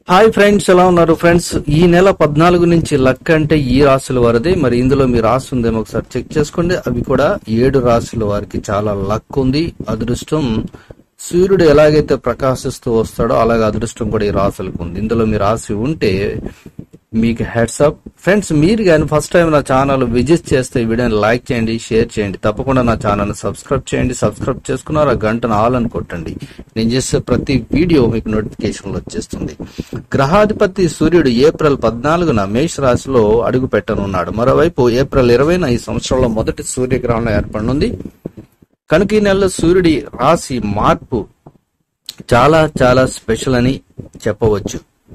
hi friends ఎలా ఉన్నారు friends ఈ నెల పద్నాలుగు నుంచి లక్ అంటే ఈ రాశుల వారిదే మరి ఇందులో మీ రాశి ఉందేమో ఒకసారి చెక్ చేసుకోండి అవి కూడా ఏడు రాశుల వారికి చాలా లక్ ఉంది అదృష్టం సూర్యుడు ఎలాగైతే ప్రకాశిస్తూ వస్తాడో అలాగే అదృష్టం కూడా ఈ రాశులకు ఉంది ఇందులో మీ రాశి ఉంటే మీకు హెడ్స్ అప్ ఫ్రెండ్స్ మీరు కానీ ఫస్ట్ టైం నా ఛానల్ విజిట్ చేస్తే ఈ వీడియోని లైక్ చేయండి షేర్ చేయండి తప్పకుండా నా ఛానల్ సబ్స్క్రైబ్ చేయండి సబ్స్క్రైబ్ చేసుకున్నారు ఆ గంటను ఆల్ అని కొట్టండి నేను చేసే ప్రతి వీడియో మీకు నోటిఫికేషన్లు వచ్చేస్తుంది గ్రహాధిపతి సూర్యుడు ఏప్రిల్ పద్నాలుగున మేష రాశిలో అడుగు పెట్టనున్నాడు మరోవైపు ఏప్రిల్ ఇరవైన ఈ సంవత్సరంలో మొదటి సూర్యగ్రహణం ఏర్పడనుంది కనుక ఈ నెలలో సూర్యుడి రాశి మార్పు చాలా చాలా స్పెషల్ అని చెప్పవచ్చు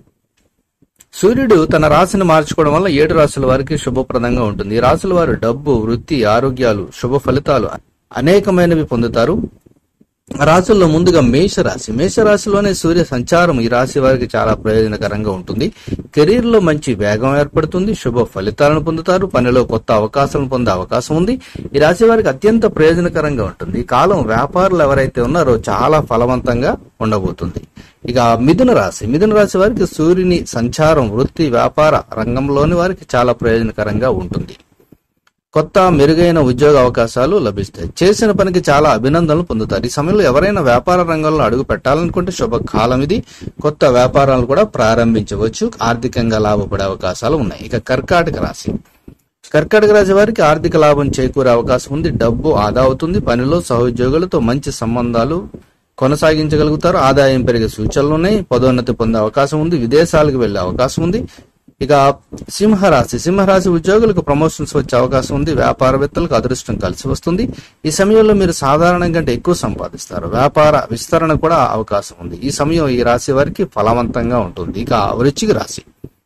సూర్యుడు తన రాశిని మార్చుకోవడం వల్ల ఏడు రాశుల వారికి శుభప్రదంగా ఉంటుంది ఈ రాశుల వారు డబ్బు వృత్తి ఆరోగ్యాలు శుభ ఫలితాలు అనేకమైనవి పొందుతారు రాశుల్లో ముందుగా మేషరాశి మేషరాశిలోనే సూర్య సంచారం ఈ రాశి వారికి చాలా ప్రయోజనకరంగా ఉంటుంది కెరీర్ లో మంచి వేగం ఏర్పడుతుంది శుభ ఫలితాలను పొందుతారు పనిలో కొత్త అవకాశాలను పొందే అవకాశం ఉంది ఈ రాశి వారికి అత్యంత ప్రయోజనకరంగా ఉంటుంది ఈ కాలం వ్యాపారులు ఎవరైతే ఉన్నారో చాలా ఫలవంతంగా ఉండబోతుంది ఇక మిథున రాశి మిథున రాశి వారికి సూర్యుని సంచారం వృత్తి వ్యాపార రంగంలోని వారికి చాలా ప్రయోజనకరంగా ఉంటుంది కొత్త మెరుగైన ఉద్యోగ అవకాశాలు లభిస్తాయి చేసిన పనికి చాలా అభినందనలు పొందుతారు ఈ సమయంలో ఎవరైనా వ్యాపార రంగంలో అడుగు పెట్టాలనుకుంటే శుభకాలం ఇది కొత్త వ్యాపారాలు కూడా ప్రారంభించవచ్చు ఆర్థికంగా లాభపడే అవకాశాలు ఉన్నాయి ఇక కర్కాటక రాశి కర్కాటక రాశి వారికి ఆర్థిక లాభం చేకూరే అవకాశం ఉంది డబ్బు ఆదా అవుతుంది పనిలో సహోద్యోగులతో మంచి సంబంధాలు కొనసాగించగలుగుతారు ఆదాయం పెరిగే సూచనలు ఉన్నాయి పదోన్నతి పొందే అవకాశం ఉంది విదేశాలకు వెళ్లే అవకాశం ఉంది ఇక సింహరాశి సింహరాశి ఉద్యోగులకు ప్రమోషన్స్ వచ్చే అవకాశం ఉంది వ్యాపారవేత్తలకు అదృష్టం కలిసి వస్తుంది ఈ సమయంలో మీరు సాధారణం కంటే ఎక్కువ సంపాదిస్తారు వ్యాపార విస్తరణ కూడా అవకాశం ఉంది ఈ సమయం ఈ రాశి వారికి ఫలవంతంగా ఉంటుంది ఇక వృశ్చిక రాశి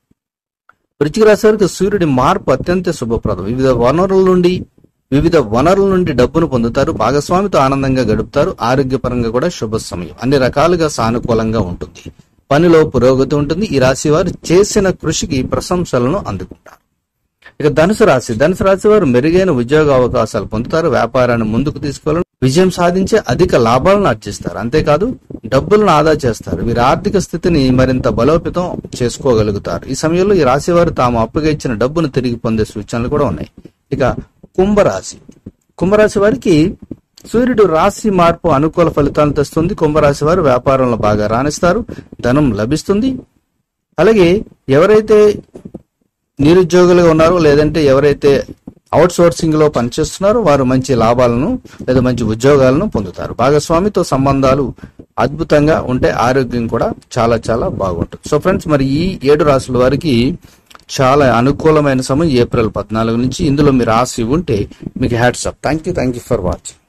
వృశ్చిక రాశి వారికి సూర్యుడి మార్పు అత్యంత శుభప్రదం వివిధ వనరుల నుండి వివిధ వనరుల నుండి డబ్బును పొందుతారు భాగస్వామితో ఆనందంగా గడుపుతారు ఆరోగ్యపరంగా కూడా శుభ సమయం అన్ని రకాలుగా సానుకూలంగా ఉంటుంది పనిలో పురోగతి ఉంటుంది ఈ రాశి వారు చేసిన కృషికి ప్రశంసలను అందుకుంటారు ఇక ధనుసు రాశి ధనుసు రాశి వారు మెరుగైన ఉద్యోగ అవకాశాలు పొందుతారు వ్యాపారాన్ని ముందుకు తీసుకెళ్ళడం విజయం సాధించే అధిక లాభాలను ఆర్జిస్తారు అంతేకాదు డబ్బులను ఆదా చేస్తారు వీరి ఆర్థిక స్థితిని మరింత బలోపేతం చేసుకోగలుగుతారు ఈ సమయంలో ఈ రాశి వారు తాము అప్పుగా ఇచ్చిన డబ్బును తిరిగి పొందే సూచనలు కూడా ఉన్నాయి ఇక కుంభరాశి కుంభరాశి వారికి సూర్యుడు రాశి మార్పు అనుకూల ఫలితాలను తెస్తుంది కుంభరాశి వారు వ్యాపారంలో బాగా రాణిస్తారు ధనం లభిస్తుంది అలాగే ఎవరైతే నిరుద్యోగులుగా ఉన్నారో లేదంటే ఎవరైతే అవుట్ సోర్సింగ్ లో పనిచేస్తున్నారో వారు మంచి లాభాలను లేదా మంచి ఉద్యోగాలను పొందుతారు భాగస్వామితో సంబంధాలు అద్భుతంగా ఉంటే ఆరోగ్యం కూడా చాలా చాలా బాగుంటుంది సో ఫ్రెండ్స్ మరి ఈ ఏడు రాసుల వారికి చాలా అనుకూలమైన సమయం ఏప్రిల్ పద్నాలుగు నుంచి ఇందులో మీరు రాసి ఉంటే మీకు hats up thank you thank you for watching